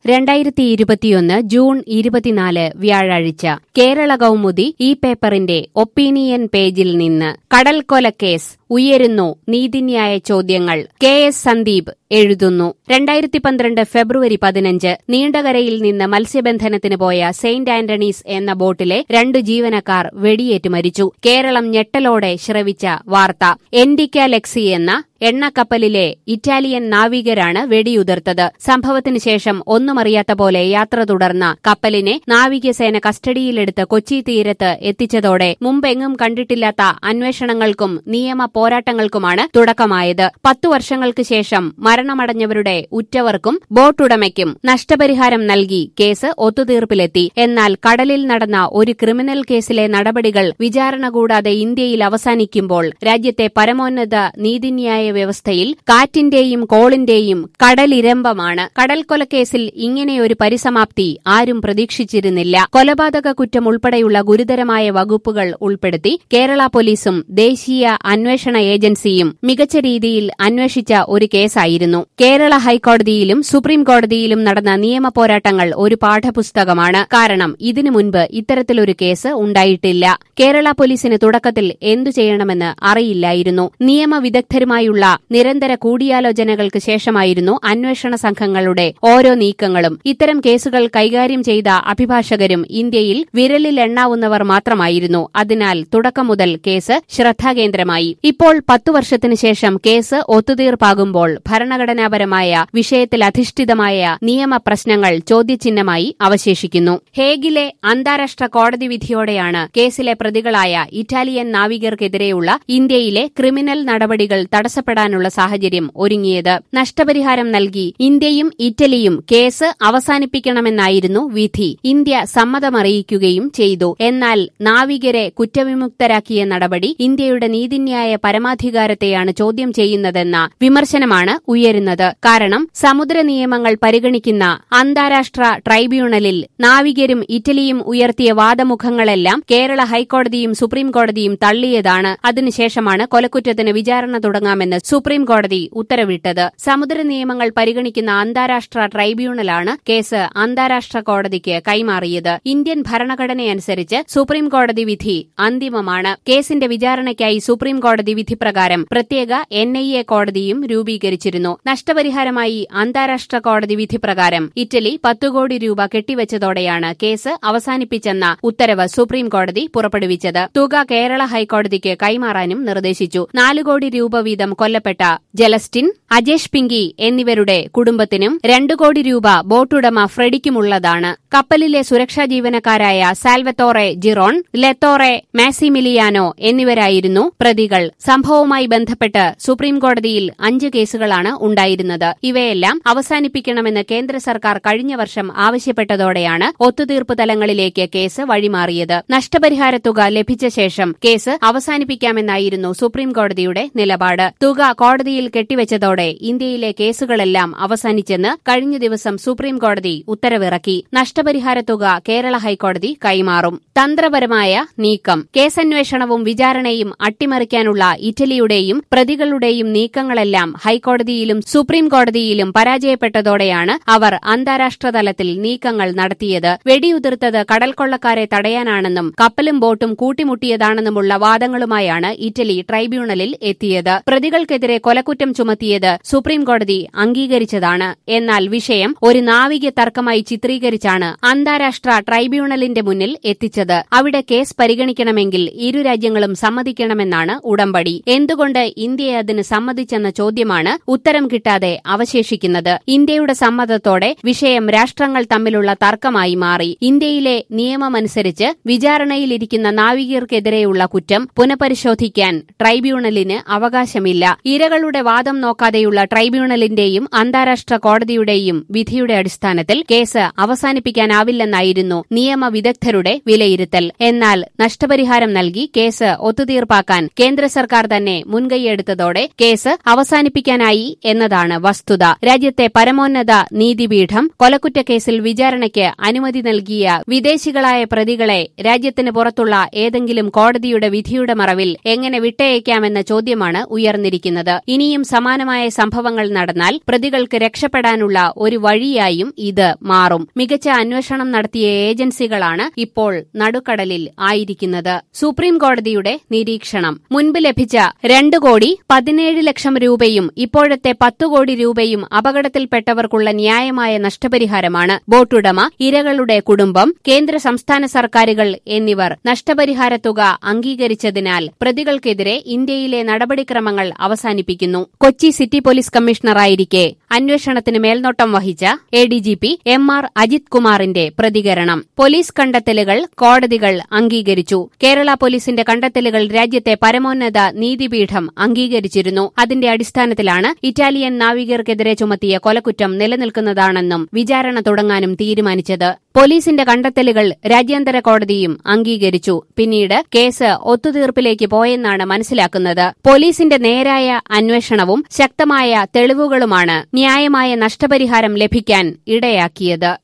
രണ്ടായിരത്തി ഇരുപത്തിയൊന്ന് ജൂൺ ഇരുപത്തിനാല് വ്യാഴാഴ്ച കേരള കൗമുദി ഈ പേപ്പറിന്റെ ഒപ്പീനിയൻ പേജിൽ നിന്ന് കടൽക്കൊലക്കേസ് ഉയരുന്നു നീതിന്യായ ചോദ്യങ്ങൾ കെ എസ് സന്ദീപ് എഴുതുന്നു രണ്ടായിരത്തി പന്ത്രണ്ട് ഫെബ്രുവരി പതിനഞ്ച് നീണ്ടകരയിൽ നിന്ന് മത്സ്യബന്ധനത്തിന് പോയ സെയിന്റ് ആന്റണീസ് എന്ന ബോട്ടിലെ രണ്ടു ജീവനക്കാർ വെടിയേറ്റ് മരിച്ചു കേരളം ഞെട്ടലോടെ ശ്രവിച്ച വാർത്ത എൻഡിക്ക ലെക്സി എന്ന എണ്ണക്കപ്പലിലെ ഇറ്റാലിയൻ നാവികരാണ് വെടിയുതിർത്തത് സംഭവത്തിന് ശേഷം ഒന്നുമറിയാത്ത പോലെ യാത്ര തുടർന്ന കപ്പലിനെ നാവികസേന കസ്റ്റഡിയിലെടുത്ത് കൊച്ചി തീരത്ത് എത്തിച്ചതോടെ മുമ്പെങ്ങും കണ്ടിട്ടില്ലാത്ത അന്വേഷണങ്ങൾക്കും നിയമ പോരാട്ടങ്ങൾക്കുമാണ് തുടക്കമായത് പത്തു വർഷങ്ങൾക്ക് ശേഷം മരണമടഞ്ഞവരുടെ ഉറ്റവർക്കും ബോട്ടുടമയ്ക്കും നഷ്ടപരിഹാരം നൽകി കേസ് ഒത്തുതീർപ്പിലെത്തി എന്നാൽ കടലിൽ നടന്ന ഒരു ക്രിമിനൽ കേസിലെ നടപടികൾ വിചാരണ കൂടാതെ ഇന്ത്യയിൽ അവസാനിക്കുമ്പോൾ രാജ്യത്തെ പരമോന്നത നീതിന്യായ വ്യവസ്ഥയിൽ കാറ്റിന്റെയും കോളിന്റെയും കടലിരമ്പമാണ് കടൽ കൊലക്കേസിൽ ഇങ്ങനെയൊരു പരിസമാപ്തി ആരും പ്രതീക്ഷിച്ചിരുന്നില്ല കൊലപാതക കുറ്റം ഉൾപ്പെടെയുള്ള ഗുരുതരമായ വകുപ്പുകൾ ഉൾപ്പെടുത്തി കേരള പോലീസും ദേശീയ അന്വേഷണ ഏജൻസിയും മികച്ച രീതിയിൽ അന്വേഷിച്ച ഒരു കേസായിരുന്നു കേരള ഹൈക്കോടതിയിലും സുപ്രീം കോടതിയിലും നടന്ന നിയമ പോരാട്ടങ്ങൾ ഒരു പാഠപുസ്തകമാണ് കാരണം ഇതിനു മുൻപ് ഇത്തരത്തിലൊരു കേസ് ഉണ്ടായിട്ടില്ല കേരള പോലീസിന് തുടക്കത്തിൽ എന്തു ചെയ്യണമെന്ന് അറിയില്ലായിരുന്നു നിയമവിദഗ്ധരുമായുള്ള നിരന്തര കൂടിയാലോചനകൾക്ക് ശേഷമായിരുന്നു അന്വേഷണ സംഘങ്ങളുടെ ഓരോ നീക്കങ്ങളും ഇത്തരം കേസുകൾ കൈകാര്യം ചെയ്ത അഭിഭാഷകരും ഇന്ത്യയിൽ വിരലിലെണ്ണാവുന്നവർ മാത്രമായിരുന്നു അതിനാൽ തുടക്കം മുതൽ കേസ് ശ്രദ്ധാകേന്ദ്രമായി ഇപ്പോൾ പത്തു വർഷത്തിനു ശേഷം കേസ് ഒത്തുതീർപ്പാകുമ്പോൾ ഭരണഘടനാപരമായ വിഷയത്തിൽ അധിഷ്ഠിതമായ നിയമ പ്രശ്നങ്ങൾ ചോദ്യചിഹ്നമായി അവശേഷിക്കുന്നു ഹേഗിലെ അന്താരാഷ്ട്ര കോടതി വിധിയോടെയാണ് കേസിലെ പ്രതികളായ ഇറ്റാലിയൻ നാവികർക്കെതിരെയുള്ള ഇന്ത്യയിലെ ക്രിമിനൽ നടപടികൾ തടസ്സപ്പെടാനുള്ള സാഹചര്യം ഒരുങ്ങിയത് നഷ്ടപരിഹാരം നൽകി ഇന്ത്യയും ഇറ്റലിയും കേസ് അവസാനിപ്പിക്കണമെന്നായിരുന്നു വിധി ഇന്ത്യ സമ്മതമറിയിക്കുകയും ചെയ്തു എന്നാൽ നാവികരെ കുറ്റവിമുക്തരാക്കിയ നടപടി ഇന്ത്യയുടെ നീതിന്യായ പരമാധികാരത്തെയാണ് ചോദ്യം ചെയ്യുന്നതെന്ന വിമർശനമാണ് ഉയരുന്നത് കാരണം സമുദ്ര നിയമങ്ങൾ പരിഗണിക്കുന്ന അന്താരാഷ്ട്ര ട്രൈബ്യൂണലിൽ നാവികരും ഇറ്റലിയും ഉയർത്തിയ വാദമുഖങ്ങളെല്ലാം കേരള ഹൈക്കോടതിയും സുപ്രീം കോടതിയും തള്ളിയതാണ് അതിനുശേഷമാണ് കൊലക്കുറ്റത്തിന് വിചാരണ തുടങ്ങാമെന്ന് സുപ്രീം കോടതി ഉത്തരവിട്ടത് സമുദ്ര നിയമങ്ങൾ പരിഗണിക്കുന്ന അന്താരാഷ്ട്ര ട്രൈബ്യൂണലാണ് കേസ് അന്താരാഷ്ട്ര കോടതിക്ക് കൈമാറിയത് ഇന്ത്യൻ ഭരണഘടനയനുസരിച്ച് സുപ്രീം കോടതി വിധി അന്തിമമാണ് കേസിന്റെ വിചാരണയ്ക്കായി സുപ്രീം കോടതി വിധി പ്രകാരം പ്രത്യേക എൻ ഐ എ കോടതിയും രൂപീകരിച്ചിരുന്നു നഷ്ടപരിഹാരമായി അന്താരാഷ്ട്ര കോടതി വിധി പ്രകാരം ഇറ്റലി പത്തു കോടി രൂപ കെട്ടിവച്ചതോടെയാണ് കേസ് അവസാനിപ്പിച്ചെന്ന ഉത്തരവ് സുപ്രീം കോടതി പുറപ്പെടുവിച്ചത് തുക കേരള ഹൈക്കോടതിക്ക് കൈമാറാനും നിർദ്ദേശിച്ചു നാലു കോടി രൂപ വീതം കൊല്ലപ്പെട്ട ജലസ്റ്റിൻ അജേഷ് പിങ്കി എന്നിവരുടെ കുടുംബത്തിനും രണ്ടു കോടി രൂപ ബോട്ടുടമ ഫ്രെഡിക്കുമുള്ളതാണ് കപ്പലിലെ സുരക്ഷാ ജീവനക്കാരായ സാൽവത്തോറെ ജിറോൺ ലെത്തോറെ മാസിമിലിയാനോ എന്നിവരായിരുന്നു പ്രതികൾ സംഭവവുമായി ബന്ധപ്പെട്ട് സുപ്രീം കോടതിയിൽ അഞ്ച് കേസുകളാണ് ഉണ്ടായിരുന്നത് ഇവയെല്ലാം അവസാനിപ്പിക്കണമെന്ന് കേന്ദ്ര സർക്കാർ കഴിഞ്ഞ വർഷം ആവശ്യപ്പെട്ടതോടെയാണ് ഒത്തുതീർപ്പ് തലങ്ങളിലേക്ക് കേസ് വഴിമാറിയത് നഷ്ടപരിഹാര തുക ലഭിച്ച ശേഷം കേസ് അവസാനിപ്പിക്കാമെന്നായിരുന്നു സുപ്രീം കോടതിയുടെ നിലപാട് തുക കോടതിയിൽ കെട്ടിവച്ചതോടെ ഇന്ത്യയിലെ കേസുകളെല്ലാം അവസാനിച്ചെന്ന് കഴിഞ്ഞ ദിവസം സുപ്രീം കോടതി ഉത്തരവിറക്കി നഷ്ടപരിഹാര തുക കേരള ഹൈക്കോടതി കൈമാറും തന്ത്രപരമായ നീക്കം കേസന്വേഷണവും വിചാരണയും അട്ടിമറിക്കാനുള്ള ഇറ്റലിയുടെയും പ്രതികളുടെയും നീക്കങ്ങളെല്ലാം ഹൈക്കോടതിയിലും സുപ്രീം കോടതിയിലും പരാജയപ്പെട്ടതോടെയാണ് അവർ അന്താരാഷ്ട്ര തലത്തിൽ നീക്കങ്ങൾ നടത്തിയത് വെടിയുതിർത്തത് കടൽക്കൊള്ളക്കാരെ തടയാനാണെന്നും കപ്പലും ബോട്ടും കൂട്ടിമുട്ടിയതാണെന്നുമുള്ള വാദങ്ങളുമായാണ് ഇറ്റലി ട്രൈബ്യൂണലിൽ എത്തിയത് പ്രതികൾക്കെതിരെ കൊലക്കുറ്റം ചുമത്തിയത് സുപ്രീം കോടതി അംഗീകരിച്ചതാണ് എന്നാൽ വിഷയം ഒരു നാവിക തർക്കമായി ചിത്രീകരിച്ചാണ് അന്താരാഷ്ട്ര ട്രൈബ്യൂണലിന്റെ മുന്നിൽ എത്തിച്ചത് അവിടെ കേസ് പരിഗണിക്കണമെങ്കിൽ ഇരു രാജ്യങ്ങളും സമ്മതിക്കണമെന്നാണ് ഉടമ്പടി എന്തുകൊണ്ട് ഇന്ത്യ അതിന് സമ്മതിച്ചെന്ന ചോദ്യമാണ് ഉത്തരം കിട്ടാതെ അവശേഷിക്കുന്നത് ഇന്ത്യയുടെ സമ്മതത്തോടെ വിഷയം രാഷ്ട്രങ്ങൾ തമ്മിലുള്ള തർക്കമായി മാറി ഇന്ത്യയിലെ നിയമമനുസരിച്ച് വിചാരണയിലിരിക്കുന്ന നാവികർക്കെതിരെയുള്ള കുറ്റം പുനഃപരിശോധിക്കാൻ ട്രൈബ്യൂണലിന് അവകാശമില്ല ഇരകളുടെ വാദം നോക്കാതെയുള്ള ട്രൈബ്യൂണലിന്റെയും അന്താരാഷ്ട്ര കോടതിയുടെയും വിധിയുടെ അടിസ്ഥാനത്തിൽ കേസ് അവസാനിപ്പിക്കാനാവില്ലെന്നായിരുന്നു നിയമവിദഗ്ധരുടെ വിലയിരുത്തൽ എന്നാൽ നഷ്ടപരിഹാരം നൽകി കേസ് ഒത്തുതീർപ്പാക്കാൻ കേന്ദ്ര സർക്കാർ സർക്കാർ തന്നെ മുൻകൈയെടുത്തതോടെ കേസ് അവസാനിപ്പിക്കാനായി എന്നതാണ് വസ്തുത രാജ്യത്തെ പരമോന്നത നീതിപീഠം കൊലക്കുറ്റക്കേസിൽ വിചാരണയ്ക്ക് അനുമതി നൽകിയ വിദേശികളായ പ്രതികളെ രാജ്യത്തിന് പുറത്തുള്ള ഏതെങ്കിലും കോടതിയുടെ വിധിയുടെ മറവിൽ എങ്ങനെ വിട്ടയക്കാമെന്ന ചോദ്യമാണ് ഉയർന്നിരിക്കുന്നത് ഇനിയും സമാനമായ സംഭവങ്ങൾ നടന്നാൽ പ്രതികൾക്ക് രക്ഷപ്പെടാനുള്ള ഒരു വഴിയായും ഇത് മാറും മികച്ച അന്വേഷണം നടത്തിയ ഏജൻസികളാണ് ഇപ്പോൾ നടുക്കടലിൽ ആയിരിക്കുന്നത് സുപ്രീം കോടതിയുടെ നിരീക്ഷണം മുൻപ് ലഭിച്ച രണ്ട് കോടി പതിനേഴ് ലക്ഷം രൂപയും ഇപ്പോഴത്തെ പത്തു കോടി രൂപയും അപകടത്തിൽപ്പെട്ടവർക്കുള്ള ന്യായമായ നഷ്ടപരിഹാരമാണ് ബോട്ടുടമ ഇരകളുടെ കുടുംബം കേന്ദ്ര സംസ്ഥാന സർക്കാരുകൾ എന്നിവർ നഷ്ടപരിഹാര തുക അംഗീകരിച്ചതിനാൽ പ്രതികൾക്കെതിരെ ഇന്ത്യയിലെ നടപടിക്രമങ്ങൾ അവസാനിപ്പിക്കുന്നു കൊച്ചി സിറ്റി പോലീസ് കമ്മീഷണറായിരിക്കെ അന്വേഷണത്തിന് മേൽനോട്ടം വഹിച്ച A D G P M R Ajith കുമാറിന്റെ പ്രതികരണം പോലീസ് കണ്ടെത്തലുകൾ കോടതികൾ അംഗീകരിച്ചു കേരള പോലീസിന്റെ കണ്ടെത്തലുകൾ രാജ്യത്തെ പരമോന്നത നീതിപീഠം അംഗീകരിച്ചിരുന്നു അതിന്റെ അടിസ്ഥാനത്തിലാണ് ഇറ്റാലിയൻ നാവികർക്കെതിരെ ചുമത്തിയ കൊലക്കുറ്റം നിലനിൽക്കുന്നതാണെന്നും വിചാരണ തുടങ്ങാനും തീരുമാനിച്ചത് പോലീസിന്റെ കണ്ടെത്തലുകൾ രാജ്യാന്തര കോടതിയും അംഗീകരിച്ചു പിന്നീട് കേസ് ഒത്തുതീർപ്പിലേക്ക് പോയെന്നാണ് മനസ്സിലാക്കുന്നത് പോലീസിന്റെ നേരായ അന്വേഷണവും ശക്തമായ തെളിവുകളുമാണ് ന്യായമായ നഷ്ടപരിഹാരം ലഭിക്കാൻ ഇടയാക്കിയത്